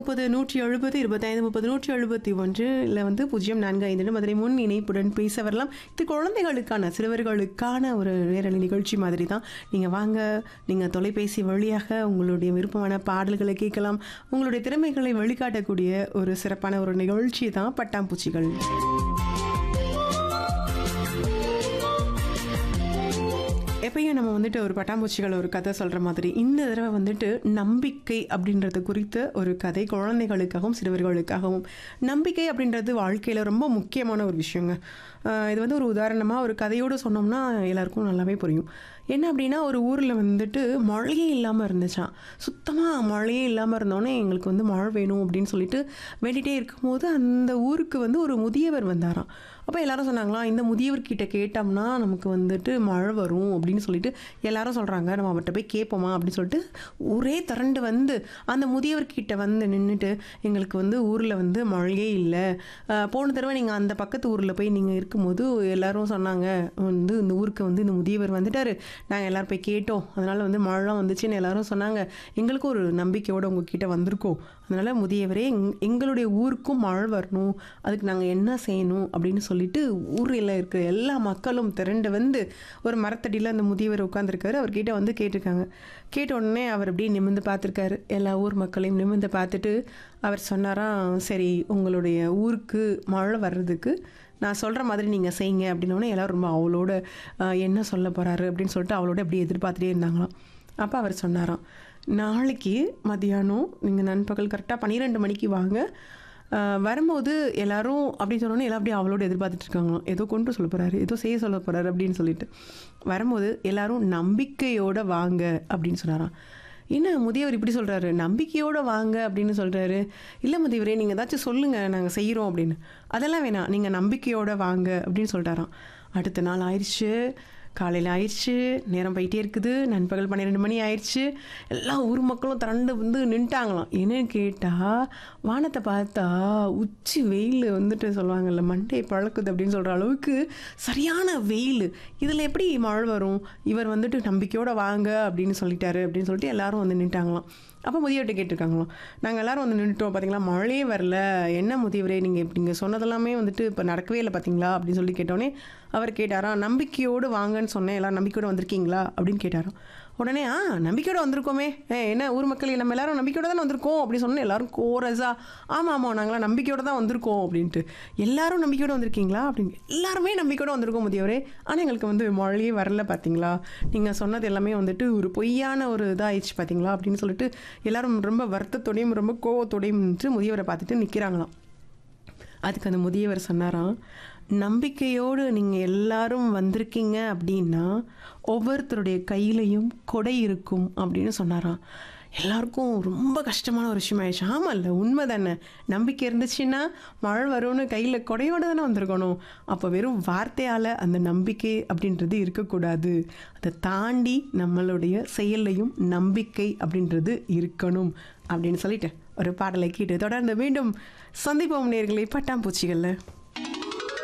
முப்பது நூற்றி எழுபது இருபத்தைந்து முப்பது நூற்றி எழுபத்தி ஒன்று இல்லை வந்து பூஜ்ஜியம் நான்கு ஐந்து மதுரை முன் இணைப்புடன் பேச வரலாம் இது குழந்தைகளுக்கான சிறுவர்களுக்கான ஒரு நேரலை நிகழ்ச்சி மாதிரி தான் நீங்கள் வாங்க நீங்கள் தொலைபேசி வழியாக உங்களுடைய விருப்பமான பாடல்களை கேட்கலாம் உங்களுடைய திறமைகளை வெளிக்காட்டக்கூடிய ஒரு சிறப்பான ஒரு நிகழ்ச்சி தான் பட்டாம்பூச்சிகள் எப்பயும் நம்ம வந்துட்டு ஒரு பட்டாம்பூச்சிகள் ஒரு கதை சொல்கிற மாதிரி இந்த தடவை வந்துட்டு நம்பிக்கை அப்படின்றது குறித்த ஒரு கதை குழந்தைகளுக்காகவும் சிறுவர்களுக்காகவும் நம்பிக்கை அப்படின்றது வாழ்க்கையில் ரொம்ப முக்கியமான ஒரு விஷயங்க ஆஹ் இது வந்து ஒரு உதாரணமாக ஒரு கதையோடு சொன்னோம்னா எல்லாருக்கும் நல்லாவே புரியும் என்ன அப்படின்னா ஒரு ஊரில் வந்துட்டு மழையே இல்லாமல் இருந்துச்சான் சுத்தமாக மழையே இல்லாமல் இருந்தோன்னே எங்களுக்கு வந்து மழை வேணும் அப்படின்னு சொல்லிட்டு வேண்டிகிட்டே இருக்கும்போது அந்த ஊருக்கு வந்து ஒரு முதியவர் வந்தாராம் அப்போ எல்லாரும் சொன்னாங்களாம் இந்த முதியவர்கிட்ட கேட்டோம்னா நமக்கு வந்துட்டு மழை வரும் அப்படின்னு சொல்லிட்டு எல்லாரும் சொல்கிறாங்க நம்ம அவர்கிட்ட போய் கேட்போமா அப்படின்னு சொல்லிட்டு ஊரே திரண்டு வந்து அந்த முதியவர்கிட்ட வந்து நின்றுட்டு எங்களுக்கு வந்து ஊரில் வந்து மழையே இல்லை அஹ் போன தடவை நீங்கள் அந்த பக்கத்து ஊரில் போய் நீங்கள் இருக்கும்போது எல்லாரும் சொன்னாங்க வந்து இந்த ஊருக்கு வந்து இந்த முதியவர் வந்துட்டாரு நாங்கள் எல்லாரும் போய் கேட்டோம் அதனால் வந்து மழைலாம் வந்துச்சுன்னு எல்லாரும் சொன்னாங்க எங்களுக்கும் ஒரு நம்பிக்கையோடு உங்ககிட்ட வந்திருக்கோம் அதனால் முதியவரே எங் எங்களுடைய ஊருக்கும் மழை வரணும் அதுக்கு நாங்கள் என்ன செய்யணும் அப்படின்னு சொல்லிட்டு ஊரில் இருக்கிற எல்லா மக்களும் திரண்டு வந்து ஒரு மரத்தடியில் அந்த முதியவர் உட்காந்துருக்காரு அவர்கிட்ட வந்து கேட்டிருக்காங்க கேட்ட உடனே அவர் அப்படியே நிமிர்ந்து பார்த்துருக்காரு எல்லா ஊர் மக்களையும் நிமிர்ந்து பார்த்துட்டு அவர் சொன்னாராம் சரி உங்களுடைய ஊருக்கு மழை வர்றதுக்கு நான் சொல்கிற மாதிரி நீங்கள் செய்யுங்க அப்படின்னோடனே எல்லாரும் ரொம்ப அவளோட ஆஹ், என்ன சொல்ல போகிறாரு அப்படின்னு சொல்லிட்டு அவளோட அப்படியே எதிர்பார்த்துட்டே இருந்தாங்களாம் அப்போ அவர் சொன்னாராம் நாளைக்கு மதியானம் நீங்கள் நண்பகல் கரெக்டாக பன்னிரெண்டு மணிக்கு வாங்க ஆஹ், வரும்போது எல்லாரும் அப்படின்னு சொன்னோன்னே எல்லாம் அப்படியே அவளோட எதிர்பார்த்துட்டு இருக்காங்களாம் ஏதோ கொண்டு சொல்ல போகிறாரு ஏதோ செய்ய சொல்ல போகிறாரு அப்படின்னு சொல்லிட்டு வரும்போது எல்லாரும் நம்பிக்கையோட வாங்க அப்படின்னு சொன்னாராம் என்ன முதியவர் இப்படி சொல்கிறாரு நம்பிக்கையோடு வாங்க அப்படின்னு சொல்கிறாரு இல்லை முதியவரே நீங்கள் ஏதாச்சும் சொல்லுங்கள் நாங்கள் செய்கிறோம் அப்படின்னு அதெல்லாம் வேணாம் நீங்கள் நம்பிக்கையோடு வாங்க அப்படின்னு சொல்லிட்டாராம் அடுத்த நாள் ஆயிடுச்சு காலையில் ஆயிடுச்சு நேரம் போயிட்டே இருக்குது நண்பகல் பன்னிரெண்டு மணி ஆயிடுச்சு எல்லா ஊர் மக்களும் திரண்டு வந்து நின்ட்டாங்களாம் என்னன்னு கேட்டால் வானத்தை பார்த்தா உச்சி வெயில் வந்துட்டு சொல்லுவாங்கல்ல மண்டே பழக்குது அப்படின்னு சொல்கிற அளவுக்கு சரியான வெயில் இதில் எப்படி மழை வரும் இவர் வந்துட்டு நம்பிக்கையோடு வாங்க அப்படின்னு சொல்லிட்டாரு அப்படின்னு சொல்லிட்டு எல்லாரும் வந்து நின்ட்டாங்களாம் அப்போ முதியவர்கிட்ட கேட்டிருக்காங்களாம் நாங்கள் எல்லாரும் வந்து நின்றுட்டோம் பார்த்தீங்களா மழையே வரல என்ன முதியவரே நீங்கள் இப்படி நீங்கள் சொன்னதெல்லாமே வந்துட்டு இப்போ நடக்கவே இல்லை பார்த்தீங்களா அப்படின்னு சொல்லி கேட்டோடனே அவர் கேட்டாராம் நம்பிக்கையோடு வாங்கன்னு சொன்னேன் எல்லாரும் நம்பிக்கையோடு வந்திருக்கீங்களா அப்படின்னு கேட்டாராம் உடனே ஆ நம்பிக்கையோடு வந்திருக்கோமே ஏ என்ன ஊர் மக்கள் நம்ம எல்லாரும் நம்பிக்கையோடு தானே வந்திருக்கோம் அப்படின்னு சொன்னோன்னே எல்லாரும் கோரஸா ஆமாம் ஆமாம் நாங்களாம் நம்பிக்கையோடு தான் வந்திருக்கோம் அப்படின்ட்டு எல்லாரும் நம்பிக்கையோடு வந்திருக்கீங்களா அப்படின்னு எல்லாருமே நம்பிக்கையோடு வந்திருக்கோம் முதியவரே ஆனால் எங்களுக்கு வந்து மழையே வரல பார்த்தீங்களா நீங்கள் சொன்னது எல்லாமே வந்துட்டு ஒரு பொய்யான ஒரு இதாகிடுச்சு பார்த்தீங்களா அப்படின்னு சொல்லிட்டு எல்லாரும் ரொம்ப வருத்தத்தோடையும் ரொம்ப கோவத்தோடையும் நின்று முதியவரை பார்த்துட்டு நிற்கிறாங்களாம் அதுக்கு அந்த முதியவர் சொன்னாராம் நம்பிக்கையோடு நீங்கள் எல்லாரும் வந்திருக்கீங்க அப்படின்னா ஒவ்வொருத்தருடைய கையிலையும் கொடை இருக்கும் அப்படின்னு சொன்னாராம் எல்லாருக்கும் ரொம்ப கஷ்டமான ஒரு விஷயம் ஆயிடுச்சு ஆமாம்ல உண்மை தானே நம்பிக்கை இருந்துச்சுன்னா மழை வரும்னு கையில் கொடையோடு தானே வந்திருக்கணும் அப்போ வெறும் வார்த்தையால் அந்த நம்பிக்கை அப்படின்றது இருக்கக்கூடாது அதை தாண்டி நம்மளுடைய செயல்லையும் நம்பிக்கை அப்படின்றது இருக்கணும் அப்படின்னு சொல்லிட்டு ஒரு பாடலை கேட்டு தொடர்ந்து மீண்டும் சந்திப்போம் நேர்களை பட்டாம்பூச்சிகளில்